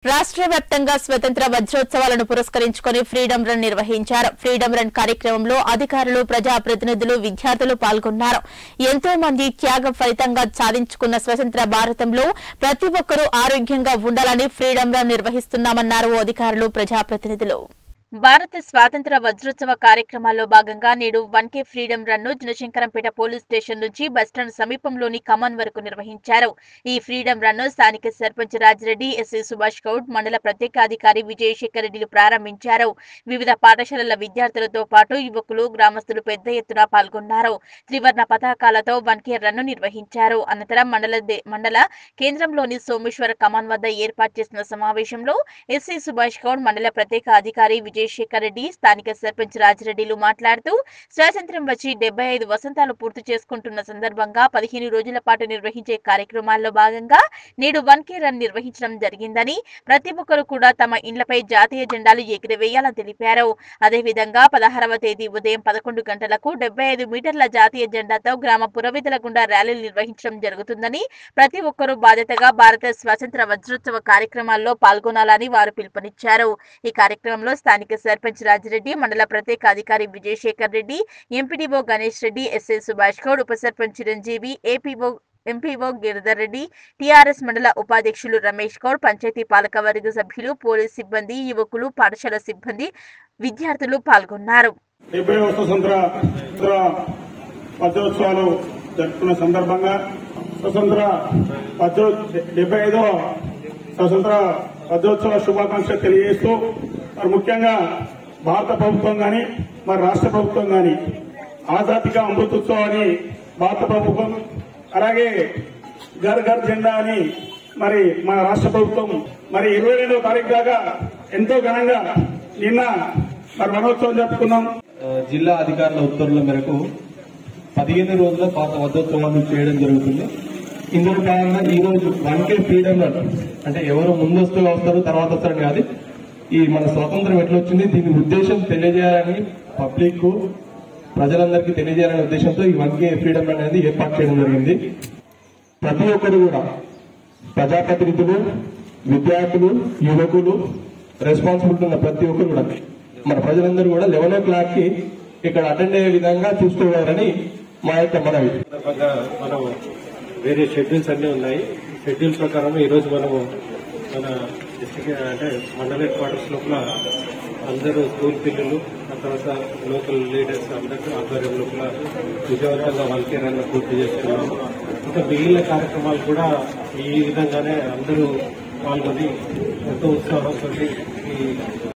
రాష్ట్ర వ్యాప్తంగా స్వతంత్ర వజ్రోత్సవాలను పురస్కరించుకుని ఫ్రీడమ్ రన్ నిర్వహించారు ఫ్రీడమ్ రన్ కార్యక్రమంలో అధికారులు ప్రజాప్రతినిధులు విద్యార్థులు పాల్గొన్నారు ఎంతో మంది త్యాగం ఫలితంగా సాధించుకున్న స్వతంత్ర భారతంలో ప్రతి ఒక్కరూ ఆరోగ్యంగా ఉండాలని ఫ్రీడమ్ రన్ నిర్వహిస్తున్నామన్నారు అధికారులు ప్రజాప్రతినిధులు భారత స్వాతంత్ర వజ్రోత్సవ కార్యక్రమాల్లో భాగంగా నేడు వన్ కే ఫ్రీడమ్ రన్ ను జనశంకరంపేట పోలీస్ స్టేషన్ నుంచి బస్టాండ్ సమీపంలోని కమాన్ వరకు నిర్వహించారు ఈ ఫ్రీడమ్ రన్ ను స్థానిక సర్పంచ్ రాజిరెడ్డి ఎస్ఐ సుభాష్ గౌడ్ మండల ప్రత్యేకాధికారి విజయశేఖర్ రెడ్డిలు ప్రారంభించారు వివిధ పాఠశాలల విద్యార్థులతో పాటు యువకులు గ్రామస్తులు పెద్ద ఎత్తున పాల్గొన్నారు త్రివర్ణ పతాకాలతో వన్ కే రన్ ను నిర్వహించారు అనంతరం మండల దే- మండల కేంద్రంలోని సోమేశ్వర కమాన్ వద్ద ఏర్పాటు చేసిన సమావేశంలో ఎస్ఐ సుభాష్ గౌడ్ మండల ప్రత్యేక అధికారి విజయశేఖర్ రెడ్డి స్థానిక సర్పంచ్ రాజిరెడ్డిలు మాట్లాడుతూ స్వాతంత్ర్యం వచ్చి డెబ్బై ఐదు వసంతాలు పూర్తి చేసుకుంటున్న సందర్భంగా పదిహేను రోజుల పాటు నిర్వహించే కార్యక్రమాల్లో భాగంగా నేడు వన్ కే రన్ నిర్వహించడం జరిగిందని ప్రతి ఒక్కరూ కూడా తమ ఇండ్లపై జాతీయ జెండాలు ఎగురవేయాలని తెలిపారు అదేవిధంగా పదహారవ తేదీ ఉదయం పదకొండు గంటలకు డెబ్బై ఐదు మీటర్ల జాతీయ జెండాతో గ్రామ పురవిధుల గుండా ర్యాలీలు నిర్వహించడం జరుగుతుందని ప్రతి ఒక్కరూ బాధ్యతగా భారత స్వాతంత్ర వజ్రోత్సవ కార్యక్రమాల్లో పాల్గొనాలని వారు పిలుపునిచ్చారు ఈ కార్యక్రమంలో స్థానిక సర్పంచ్ రాజిరెడ్డి మండల ప్రత్యేక అధికారి విజయశేఖర్ రెడ్డి ఎంపీడీఓ గణేష్ రెడ్డి ఎస్ఐ సుభాష్ గౌడ్ ఉప sarpanch Chiranjeevi APO MPO Giridhar Reddy TRS మండల ఉపాధ్యక్షులు రమేష్ గౌడ్ పంచాయతీ పాలకవర్గ సభ్యులు పోలీస్ సిబ్బంది యువకులు పాఠశాల సిబ్బంది విద్యార్థులు పాల్గొన్నారు డెబ్బై స్వతంత్ర స్వతంత్ర వజ్రోత్సవాలు జరుపుకున్న సందర్భంగా స్వతంత్ర వజ్రో డెబ్బై ఐదో స్వతంత్ర వజ్రోత్సవ శుభాకాంక్షలు తెలియజేస్తూ మరి ముఖ్యంగా భారత ప్రభుత్వం గాని మరి రాష్ట్ర ప్రభుత్వం గాని ఆజాదిక అమృతోత్సవాన్ని భారత ప్రభుత్వం అలాగే గర్ గర్ జెండా అని మరి మన రాష్ట్ర ప్రభుత్వం మరి ఇరవై రెండవ తారీఖు దాకా ఎంతో ఘనంగా నిన్న మరి వనోత్సవం జరుపుకున్నాం ఆ, జిల్లా అధికారుల ఉత్తర్వుల మేరకు పదిహేను రోజుల పాత వద్దోత్సవాలు చేయడం జరుగుతుంది ఇందులో భాగంగా ఈ రోజు వన్ కే ఫ్రీడమ్ రన్ అంటే ఎవరు ముందస్తు వస్తారు తర్వాత వస్తారని కాదు ఈ మన స్వాతంత్రం ఎట్లా వచ్చింది దీని ఉద్దేశం తెలియజేయాలని పబ్లిక్ కు ప్రజలందరికీ తెలియజేయాలనే ఉద్దేశంతో ఈ వన్ కే ఫ్రీడమ్ రన్ అనేది ఏర్పాటు చేయడం జరిగింది ప్రతి ఒక్కరు కూడా ప్రజాప్రతినిధులు విద్యార్థులు యువకులు రెస్పాన్సిబిలిటీ ఉన్న ప్రతి ఒక్కరు కూడా మన ప్రజలందరూ కూడా లెవెన్ ఓ క్లాక్ కి ఇక్కడ అటెండ్ అయ్యే విధంగా చూసుకోవాలని మా యొక్క మనవి సందర్భంగా మనం వేరే షెడ్యూల్స్ అన్ని ఉన్నాయి షెడ్యూల్ ప్రకారం ఈ రోజు మనము మన డిస్ట్రిక్ట్ అంటే మండల హెడ్ క్వార్టర్స్ లోపల అందరూ స్కూల్ పిల్లలు ఆ తర్వాత లోకల్ లీడర్స్ అందరూ ఆధ్వర్యం లోపల విజయవంతంగా వల్కే రన్ పూర్తి చేస్తున్నాము ఇంకా మిగిలిన కార్యక్రమాలు కూడా ఈ విధంగానే అందరూ పాల్గొని ఎంతో ఉత్సాహంతో ఈ